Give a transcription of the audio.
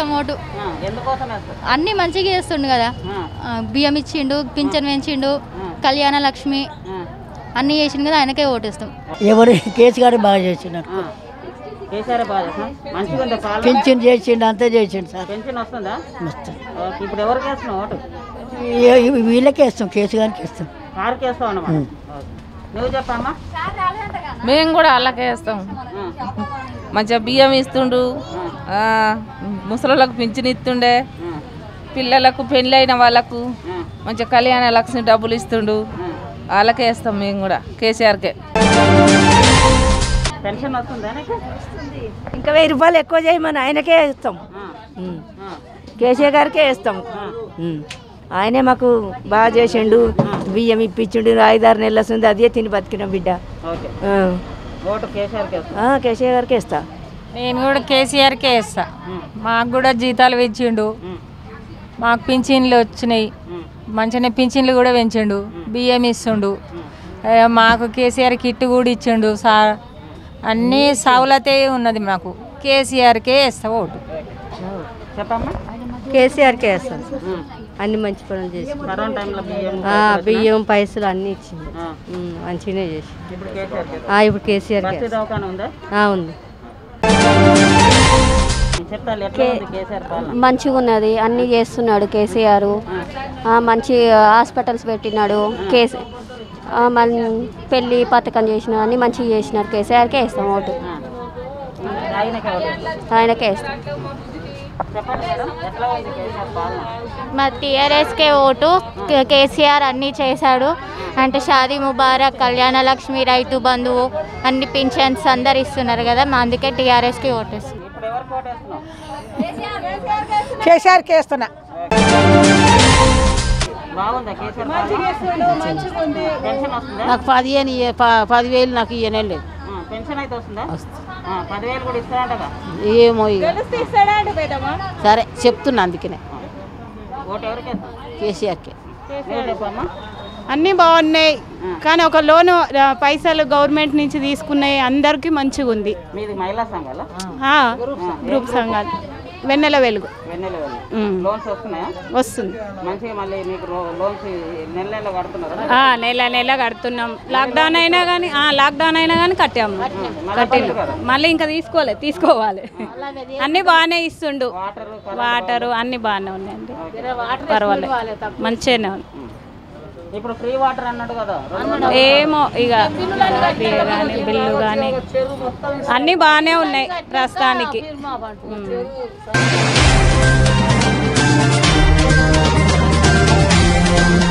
వేస్తాం ఓటు ఆ, ఎందుకోసం వేస్తారు అన్నీ మంచిగా చేస్తుండు కదా ఆ, ఆ, బియ్యం ఇచ్చిండు పింఛన్ పెంచిండు కళ్యాణ లక్ష్మి ఆ, అన్నీ చేసిండు కదా ఆయనకే ఓటేస్తాం ఎవరు కేసీఆర్ బాగా చేసినారు ఆ. కేసీఆర్ బాగా చేస్తాం మంచిగా ఉంది పాలన పింఛన్ చేసిండు అంతా చేసిండు సార్ పెన్షన్ వస్తుందా మస్తు ఓకే, ఇప్పుడు ఎవరికి వేస్తున్నావు ఓటు ఏ- వీళ్ళకే ఇస్తాం కేసీఆర్కి ఇస్తాం కారుకి వేస్తావు అన్నమాట ఓకే. నువ్వు చెప్పమ్మా మేము కూడా అలాగే వేస్తాం ఆ, మంచిగా బియ్యం ఇస్తుండు ఆ, ముసలోళ్ళకు పింఛన్ ఇస్తుండే ఆ, పిల్లలకు పెళ్ళైన వాళ్ళకు ఆ, మంచిగా కళ్యాణ లక్ష్మి డబ్బులు ఇస్తుండు వాళ్ళకే వేస్తాం మేము కూడా కేసీఆర్కే పెన్షన్ వస్తుందా నీకు ఇంకా వెయ్యి రూపాయలు ఎక్కువ చేయమని ఆయనకే ఇస్తాం ఆ, ఉమ్. ఆ, కేసీఆర్ గారికే ఇస్తాం ఉమ్. ఆయనే మాకు బాగా చేసిండు బియ్యం ఇప్పించిండు ఐదారు నెలల వస్తుంది అదే తిని బతికినాం బిడ్డ ఓకే ఆ. ఓటు కేసీఆర్కి వేస్తాం ఆ, కేసీఆర్ గారికే ఇస్తా నేను కూడా కేసీఆర్కే వేస్తా మాకు కూడా జీతాలు పెంచిండు ఉమ్, మాకు పింఛన్లు వచ్చినాయి ఉమ్, మంచిగానే పింఛన్లు కూడా పెంచిండు బియ్యం ఇస్తుండు ఏ, మాకు కేసీఆర్ కిట్ కూడా ఇచ్చిండు సార్ అన్నీ సౌలతే ఉన్నది మాకు కేసీఆర్కే వేస్తా ఓటు చెప్పమ్మా కేసీఆర్కే వేస్తాం ఉమ్, అన్ని మంచి పనులు చేసి కరోనా టైంలో బియ్యం బియ్యం పైసలు అన్ని ఇచ్చింది ఆ, మంచిగానే చేసి ఇప్పుడు కేసీఆర్కి ఇప్పుడు కేసీఆర్ బస్తీ దవాఖాన ఉందా ఉంది చెప్తాను ఎట్లా ఉంది కేసీఆర్ పాలన మంచిగా ఉన్నది అన్నీ చేస్తున్నాడు కేసీఆర్ ఆ, మంచి హాస్పిటల్స్ పెట్టినాడు కేసీ ఆ, మళ్ళీ పెళ్ళి పథకం చేసిన అన్ని మంచిగా చేసినాడు కేసీఆర్కే వేస్తాం ఓటు ఆ. ఆయనకే ఓటు వేస్తాం. ఆయనకే వేస్తాం చెప్పండి మేడం ఎట్లా ఉంది కేసీఆర్ పాలన మా టీఆర్ఎస్కే ఓటు కే- కేసీఆర్ అన్నీ చేశాడు అంటే షాదీ ముబారక్ కళ్యాణ లక్ష్మి రైతు బంధువు అన్ని పింఛన్స్ అందరు ఇస్తున్నారు కదా మా అందుకే టీఆర్ఎస్కి ఓటేస్తాం ఇప్పుడు ఎవరికి ఓటు వేస్తున్నావు కేసీఆర్కే వేస్తున్నా బాగుందా కేసీఆర్ పాలన పెన్షన్ వస్తుందా నాకు పదిహేను ఇయ్య- ప- పదివేలు నాకు ఇయ్యనే లేదు ఆ, పెన్షన్ అయితే వస్తుందా ఆ, పదివేలు కూడా ఇస్తారంటగా ఏమో ఇక సరే చెప్తున్నా అందుకనే ఓటు ఎవరికి వేస్తాం కేసీఆర్కే నువ్వు చెప్పమ్మా అన్నీ బాగున్నాయి కానీ ఒక లోను ఆ, పైసలు గవర్నమెంట్ నుంచి తీసుకున్నాయి అందరికీ మంచిగా ఉంది మీది మహిళా సంఘాల ఆ, గ్రూప్ సంఘాలు వెన్నెల వెలుగు వెన్నెల వెళ్ళి ఉమ్. లోన్స్ వస్తున్నాయా వస్తుంది మంచిగా మళ్ళీ మీకు రో- లోన్స్ నెల నెల కడుతున్నారా ఆ, నెల నెల కడుతున్నాం లాక్డౌన్ అయినా కానీ లాక్డౌన్ అయినా కానీ కట్టాము కట్టిండు మళ్ళీ ఇంకా తీసుకోవాలి తీసుకోవాలి అన్నీ బాగానే ఇస్తుండు వాటరు అన్నీ బాగానే ఉన్నాయండి పర్వాలేదు మంచిగానే ఉంది ఇప్పుడు ఫ్రీ వాటర్ అన్నాడు కదా ఏమో ఇక ఫ్రీ కానీ బిల్లు కానీ అన్నీ బాగానే ఉన్నాయి ప్రస్తుతానికి ఉమ్.